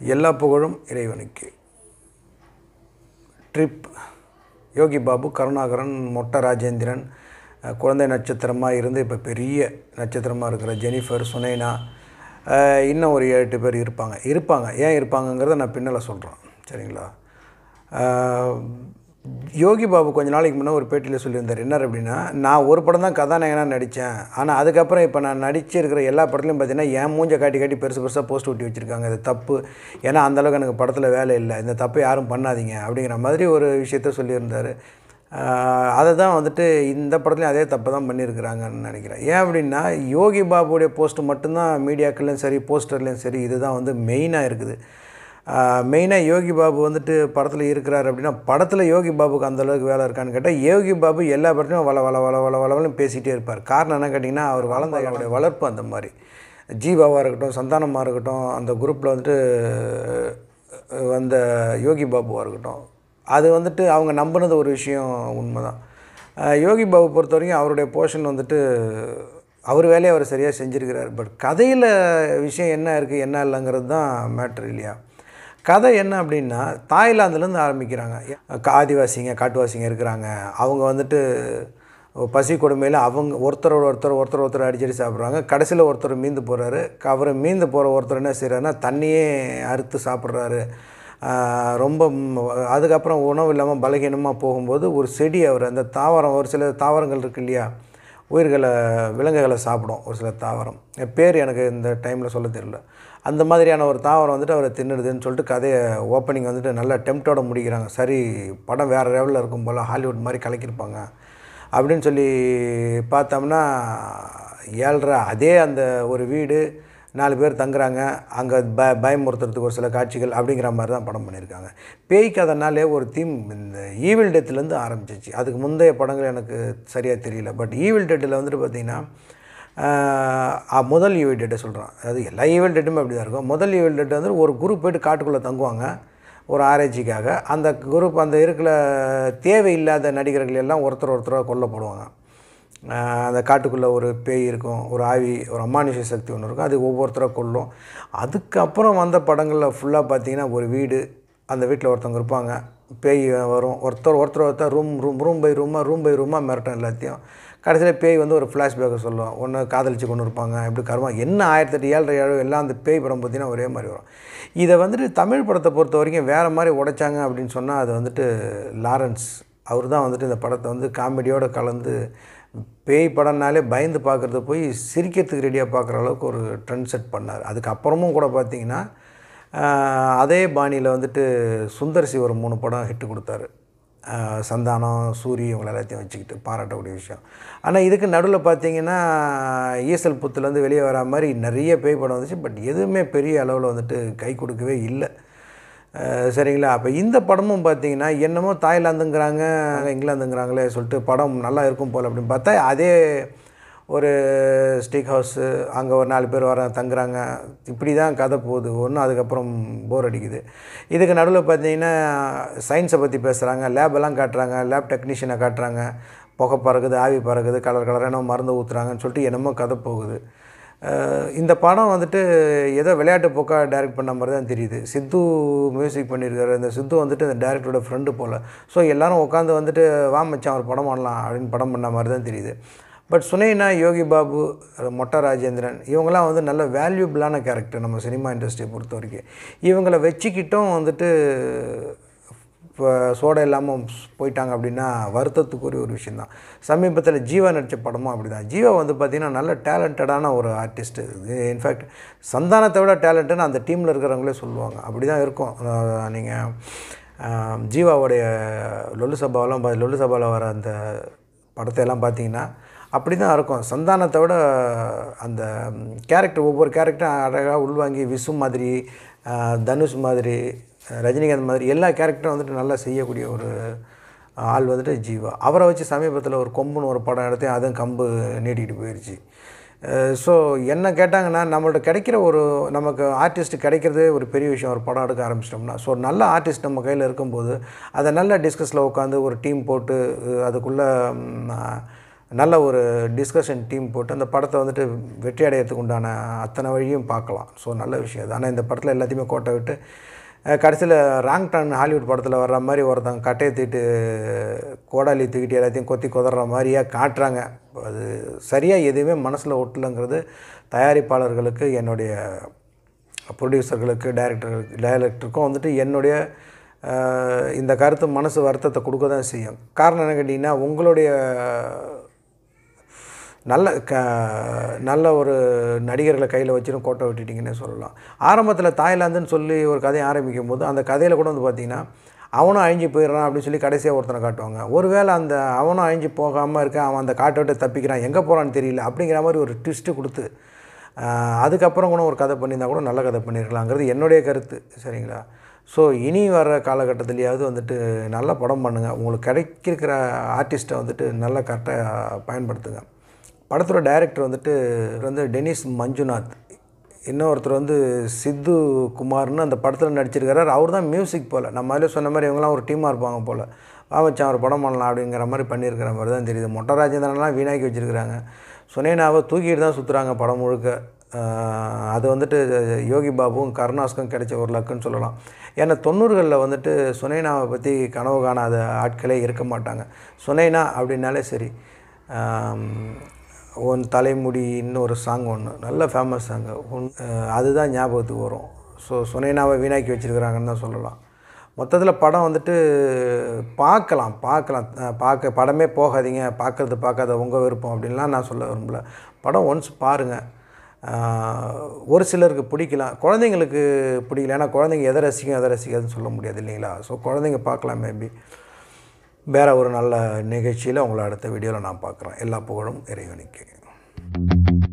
எல்லா புகழும் இறைவனுக்கு ட்ரிப் யோகி பாபு கருணாகரன் மொட்டை ராஜேந்திரன் அஹ், குழந்தை நட்சத்திரமாக இருந்து இப்போ பெரிய நட்சத்திரமாக இருக்கிற ஜெனிஃபர் சுனைனா அஹ், இன்னும் ஒரு ஏழு எட்டு பேர் இருப்பாங்க இருப்பாங்க ஏன் இருப்பாங்கங்கிறத நான் பின்னால் சொல்கிறேன் சரிங்களா அஹ், யோகி பாபு கொஞ்ச நாளைக்கு முன்னே ஒரு பேட்டியில் சொல்லியிருந்தார் என்ன அப்படின்னா நான் ஒரு படம் தான் கதாநாயகனாக நடித்தேன் ஆனால் அதுக்கப்புறம் இப்போ நான் நடிச்சிருக்கிற எல்லா படத்துலையும் பார்த்தீங்கன்னா என் மூஞ்ச காட்டி காட்டி பெருசு பெருசாக போஸ்ட் ஒட்டி வச்சுருக்காங்க இது தப்பு ஏன்னா அந்தளவுக்கு எனக்கு படத்தில் வேலை இல்லை இந்த தப்பை யாரும் பண்ணாதீங்க அப்படிங்கிற மாதிரி ஒரு விஷயத்த சொல்லியிருந்தார் ஆஹ் அதை தான் வந்துட்டு இந்த படத்துலையும் அதே தப்பை தான் பண்ணியிருக்கிறாங்கன்னு நினைக்கிறேன் ஏன் அப்படின்னா யோகி பாபுடைய போஸ்ட் மட்டும்தான் மீடியாக்கள்லையும் சரி போஸ்டர்லேயும் சரி இதுதான் வந்து மெயினாக இருக்குது மெயினாக யோகி பாபு வந்துட்டு படத்தில் இருக்கிறார் அப்படின்னா படத்தில் யோகி பாபுக்கு அந்த அளவுக்கு வேலை இருக்கான்னு கேட்டால் யோகி பாபு எல்லா படத்துலையும் வள வள வள வள வளவலும் பேசிகிட்டே இருப்பார் காரணம் என்ன கேட்டிங்கன்னா அவர் வளர்ந்த அவருடைய வளர்ப்பு அந்த மாதிரி ஜீவாவாக இருக்கட்டும் சந்தானமாக இருக்கட்டும் அந்த குரூப்பில் வந்துட்டு அஹ், வந்த யோகி பாபுவாக இருக்கட்டும் அது வந்துட்டு அவங்க நம்பினது ஒரு விஷயம் உண்மை தான் யோகி பாபு பொறுத்த வரைக்கும் அவருடைய போர்ஷன் வந்துட்டு அவர் வேலையை அவர் சரியாக செஞ்சுருக்கிறார் பட் கதையில் விஷயம் என்ன இருக்குது என்ன இல்லைங்கிறது தான் மேட்ரு இல்லையா கதை என்ன அப்படின்னா தாய்லாந்துலேருந்து ஆரம்பிக்கிறாங்க கா- ஆதிவாசிங்க காட்டுவாசிங்க இருக்கிறாங்க அவங்க வந்துட்டு பசி கொடுமையில் அவங்க ஒருத்தரோட ஒருத்தர் ஒருத்தர் ஒருத்தர் அடிச்சடி சாப்பிட்றாங்க கடைசியில் ஒருத்தர் மீந்து போகிறாரு அவர் மீந்து போகிற ஒருத்தர் என்ன செய்கிறாருன்னா தண்ணியே அறுத்து சாப்பிட்றாரு ஆஹ் ரொம்ப ம், அதுக்கப்புறம் உணவு இல்லாமல் பலகீனமாக போகும்போது ஒரு செடி அவர் அந்த தாவரம் ஒரு சில தாவரங்கள் இருக்கு இல்லையா உயிர்களை விலங்குகளை சாப்பிடும் ஒரு சில தாவரம் என் பேர் எனக்கு இந்த டைமில் சொல்ல தெரியல அந்த மாதிரியான ஒரு தாவரம் வந்துட்டு அவரை தின்னுடுதுன்னு சொல்லிட்டு கதையை ஓப்பனிங் வந்துட்டு நல்லா டெம்ட்டோட முடிக்கிறாங்க சரி படம் வேறு லெவலில் இருக்கும் போல் ஹாலிவுட் மாதிரி கலக்கியிருப்பாங்க அப்படின்னு சொல்லி பார்த்தோம்னா ஏழ்ரை அதே அந்த ஒரு வீடு நாலு பேர் தங்குறாங்க அங்கே ப பயமுறுத்துறதுக்கு ஒரு சில காட்சிகள் அப்படிங்கிற மாதிரி தான் படம் பண்ணியிருக்காங்க பேய் கதைனாலே ஒரு தீம் இந்த ஈவில் டெத்துலேருந்து ஆரம்பிச்சிச்சு அதுக்கு முந்தைய படங்கள் எனக்கு சரியாக தெரியல பட் ஈவில் டெட்டில் வந்துட்டு பார்த்திங்கன்னா ஆஹ், முதல் ஈவில் டேட்டை சொல்கிறேன் அதாவது எல்லா ஈவில் டேட்டுமே அப்படி தான் இருக்கும் முதல் ஈவில் டேட் வந்து ஒரு குரூப் போயிட்டு காட்டுக்குள்ளே தங்குவாங்க ஒரு ஆராய்ச்சிக்காக அந்த குரூப் அந்த இருக்கிற தேவையில்லாத நடிகர்கள் எல்லாம் ஒருத்தர் ஒருத்தராக கொல்லப்படுவாங்க ஆஹ் அந்த காட்டுக்குள்ளே ஒரு பேய் இருக்கும் ஒரு ஆவி ஒரு அமானுஷ சக்தி ஒன்று இருக்கும் அது ஒவ்வொருத்தராக கொல்லும் அதுக்கப்புறம் வந்த படங்களில் ஃபுல்லாக பார்த்தீங்கன்னா ஒரு வீடு அந்த வீட்டில் ஒருத்தவங்க இருப்பாங்க பேய் வரும் ஒருத்தர் ஒருத்தர் ஒருத்தர் ரூம் ரூம் ரூம் பை ரூமாக ரூம் பை ரூமாக மிரட்டும் எல்லாத்தையும் கடைசியில் பேய் வந்து ஒரு ஃப்ளாஷ்பேக்கை சொல்லும் ஒன்று காதலிச்சு கொண்டு இருப்பாங்க இப்படி கருமா என்ன ஆயிரத்தெட்டு ஏழரை ஏழு எல்லாம் அந்த பேய் படம் பார்த்தீங்கன்னா ஒரே மாதிரி வரும் இதை வந்துட்டு தமிழ் படத்தை பொறுத்த வரைக்கும் வேறு மாதிரி உடைச்சாங்க அப்படின்னு சொன்னால் அது வந்துட்டு லாரன்ஸ் அவர் தான் வந்துட்டு இந்த படத்தை வந்து காமெடியோடு கலந்து பேய் படம்னாலே பயந்து பார்க்குறது போய் சிரிக்கிறதுக்கு ரெடியாக பார்க்குற அளவுக்கு ஒரு ட்ரெண்ட் செட் பண்ணார் அதுக்கப்புறமும் கூட பார்த்தீங்கன்னா ஆஹ், அதே பாணியில் வந்துட்டு சுந்தர் சி ஒரு மூணு படம் ஹிட்டு கொடுத்தாரு ஆஹ், சந்தானம் சூரி இவங்க எல்லாத்தையும் வச்சுக்கிட்டு பாராட்டக்கூடிய விஷயம் ஆனால் இதுக்கு நடுவில் பார்த்தீங்கன்னா ஈசல் புத்துலேருந்து வெளியே வரா மாதிரி நிறைய பேய் படம் வந்துச்சு பட் எதுவுமே பெரிய அளவில் வந்துட்டு கை கொடுக்கவே இல்லை அஹ் சரிங்களா அப்போ இந்த படமும் பார்த்தீங்கன்னா என்னமோ தாய்லாந்துங்கிறாங்க இங்கிலாந்துங்கிறாங்களே சொல்லிட்டு படம் நல்லா இருக்கும் போல் அப்படின்னு பார்த்தா அதே ஒரு ஸ்டீக் ஹவுஸு அங்கே ஒரு நாலு பேர் வர தங்குறாங்க இப்படி தான் கதை போகுது ஒன்றும் அதுக்கப்புறம் போர் அடிக்குது இதுக்கு நடுவில் பார்த்தீங்கன்னா சயின்ஸை பற்றி பேசுகிறாங்க லேபெல்லாம் காட்டுறாங்க லேப் டெக்னீஷியனை காட்டுறாங்க புகை பறக்குது ஆவி பறக்குது கலர் கலராக என்னமோ மருந்து ஊற்றுறாங்கன்னு சொல்லிட்டு என்னமோ கதை போகுது அஹ் இந்த படம் வந்துட்டு ஏதோ விளையாட்டு போக்காக டைரக்ட் பண்ண மாதிரி தான் தெரியுது சித்து மியூசிக் பண்ணியிருக்காரு இந்த சித்து வந்துட்டு இந்த டேரக்டரோட ஃப்ரெண்டு போல் ஸோ எல்லாரும் உட்காந்து வந்துட்டு வா மச்சான் ஒரு படம் பண்ணலாம் அப்படின்னு படம் பண்ண மாதிரி தான் தெரியுது பட் சுனைனா யோகி பாபு மொட்டை ராஜேந்திரன் இவங்கெல்லாம் வந்து நல்ல வேல்யூபிளான கேரக்டர் நம்ம சினிமா இண்டஸ்ட்ரியை பொறுத்த வரைக்கும் இவங்களை வச்சுக்கிட்டும் வந்துட்டு இப்போ சோடை இல்லாமல் போயிட்டாங்க அப்படின்னா வருத்தத்துக்குரிய ஒரு விஷயந்தான் சமீபத்தில் ஜீவா நடித்த படமும் அப்படி தான் ஜீவா வந்து பார்த்திங்கன்னா நல்ல டேலண்டடான ஒரு ஆர்டிஸ்ட்டு இன்ஃபேக்ட் சந்தானத்தை விட டேலண்ட்டுன்னு அந்த டீமில் இருக்கிறவங்களே சொல்லுவாங்க அப்படி தான் இருக்கும் நீங்கள் ஜீவாவுடைய லொல்லு சபாவெல்லாம் பா லொல்லு சபாவில் வர அந்த படத்தை எல்லாம் பார்த்தீங்கன்னா அப்படி தான் இருக்கும் சந்தானத்தை விட அந்த கேரக்டர் ஒவ்வொரு கேரக்டரும் அழகாக உள்வாங்கி விசு மாதிரி ஆஹ், தனுஷ் மாதிரி ரஜினிகாந்த் மாதிரி எல்லா கேரக்டரும் வந்துட்டு நல்லா செய்யக்கூடிய ஒரு ஆள் வந்துட்டு ஜீவா அவரை வச்சு சமீபத்தில் ஒரு கொம்புன்னு ஒரு படம் எடுத்தேன் அதுவும் கம்பு நீட்டிக்கிட்டு போயிடுச்சு ஸோ என்ன கேட்டாங்கன்னா நம்மள்ட்ட கிடைக்கிற ஒரு நமக்கு ஆர்டிஸ்ட் கிடைக்கிறதே ஒரு பெரிய விஷயம் ஒரு படம் எடுக்க ஆரம்பிச்சிட்டோம்னா ஸோ நல்ல ஆர்டிஸ்ட் நம்ம கையில் இருக்கும்போது அதை நல்ல டிஸ்கஸில் உட்காந்து ஒரு டீம் போட்டு அஹ், அதுக்குள்ளே ம், நல்ல ஒரு டிஸ்கஷன் டீம் போட்டு அந்த படத்தை வந்துட்டு வெற்றி அடையறதுக்கு உண்டான அத்தனை வழியும் பார்க்கலாம் ஸோ நல்ல விஷயம் அது ஆனால் இந்த படத்தில் எல்லாத்தையுமே கோட்டை விட்டு கடைசியில் ராங் டன் ஹாலிவுட் படத்தில் வர்ற மாதிரி ஒருத்தன் கட்டையை தூக்கிட்டு கோடாலி தூக்கிட்டு எல்லாத்தையும் கொத்தி குதற மாதிரியா காட்டுறாங்க அது சரியாக எதுவுமே மனசில் ஒட்டலைங்கிறது தயாரிப்பாளர்களுக்கு என்னுடைய ப்ரொடியூசர்களுக்கு டைரக்டர்களுக்கு டைரக்டருக்கும் வந்துட்டு என்னுடைய அஹ், இந்த கருத்து மனசு வருத்தத்தை கொடுக்க தான் செய்யும் காரணம் என்ன கேட்டிங்கன்னா உங்களுடைய நல்ல க நல்ல ஒரு நடிகர்களை கையில் வச்சுன்னு கோட்டை விட்டுட்டிங்கன்னே சொல்லலாம் ஆரம்பத்தில் தாய்லாந்துன்னு சொல்லி ஒரு கதையை ஆரம்பிக்கும் போது அந்த கதையில் கூட வந்து பார்த்திங்கன்னா அவனும் அழிஞ்சு போயிடுறான் அப்படின்னு சொல்லி கடைசியாக ஒருத்தனை காட்டுவாங்க ஒருவேளை அந்த அவனும் அழிஞ்சு போகாமல் இருக்கான் அவன் அந்த காட்டை விட்டு தப்பிக்கிறான் எங்கே போகிறான்னு தெரியல அப்படிங்கிற மாதிரி ஒரு ட்விஸ்ட்டு கொடுத்து ஆஹ், அதுக்கப்புறம் கூட ஒரு கதை பண்ணியிருந்தா கூட நல்ல கதை பண்ணியிருக்கலாங்கிறது என்னுடைய கருத்து சரிங்களா ஸோ இனி வர காலகட்டத்திலேயாவது வந்துட்டு நல்ல படம் பண்ணுங்கள் உங்களுக்கு கிடைக்கிற ஆர்டிஸ்ட்டை வந்துட்டு நல்லா கரெக்டாக பயன்படுத்துங்க படத்தோட டைரக்டர் வந்துட்டு இவர் வந்து டெனிஸ் மஞ்சுநாத் இன்னொருத்தர் வந்து சித்து குமார்னு அந்த படத்தில் நடிச்சிருக்காரு அவர் தான் மியூசிக் போல் நம்ம அதில் சொன்ன மாதிரி இவங்கெல்லாம் ஒரு டீமாக இருப்பாங்க போல் வா மச்சான் ஒரு படம் பண்ணலாம் அப்படிங்கிற மாதிரி பண்ணியிருக்கிற மாதிரி தான் தெரியுது மொட்டை ராஜேந்திரன்லாம் வீணாக்கி வச்சுருக்கிறாங்க சுனேனாவை தூக்கிட்டு தான் சுற்றுறாங்க படம் முழுக்க ஆஹ் அது வந்துட்டு யோகி பாபுவும் கருணாஸ்க்கும் கிடைச்ச ஒரு லக்குன்னு சொல்லலாம் ஏன்னா தொண்ணூறுகளில் வந்துட்டு சுனைனாவை பற்றி கனவு காணாத ஆட்களே இருக்க மாட்டாங்க சுனைனா அப்படின்னாலே சரி ஆம், உன் தலைமுடின்னு ஒரு சாங் ஒன்று நல்ல ஃபேமஸ் சாங்கு உன் அஹ் அதுதான் ஞாபகத்துக்கு வரும் ஸோ சுனைனாவை வீணாக்கி வச்சுருக்கிறாங்கன்னு தான் சொல்லலாம் மொத்தத்தில் படம் வந்துட்டு பார்க்கலாம் பார்க்கலாம் அஹ் பார்க்க படமே போகாதீங்க பார்க்கறது பார்க்காத உங்கள் விருப்பம் அப்படின்லாம் நான் சொல்ல விரும்பல படம் ஒன்ஸ் பாருங்கள் ஒரு சிலருக்கு பிடிக்கலாம் குழந்தைங்களுக்கு பிடிக்கல ஏன்னா குழந்தைங்க எதை ரசிக்கும் எதை ரசிக்காதுன்னு சொல்ல முடியாது இல்லைங்களா ஸோ குழந்தைங்க பார்க்கலாம் மேபி வேறு ஒரு நல்ல நிகழ்ச்சியில் உங்களை அடுத்த வீடியோவில் நான் பார்க்குறேன் எல்லா புகழும் இறைவனுக்கு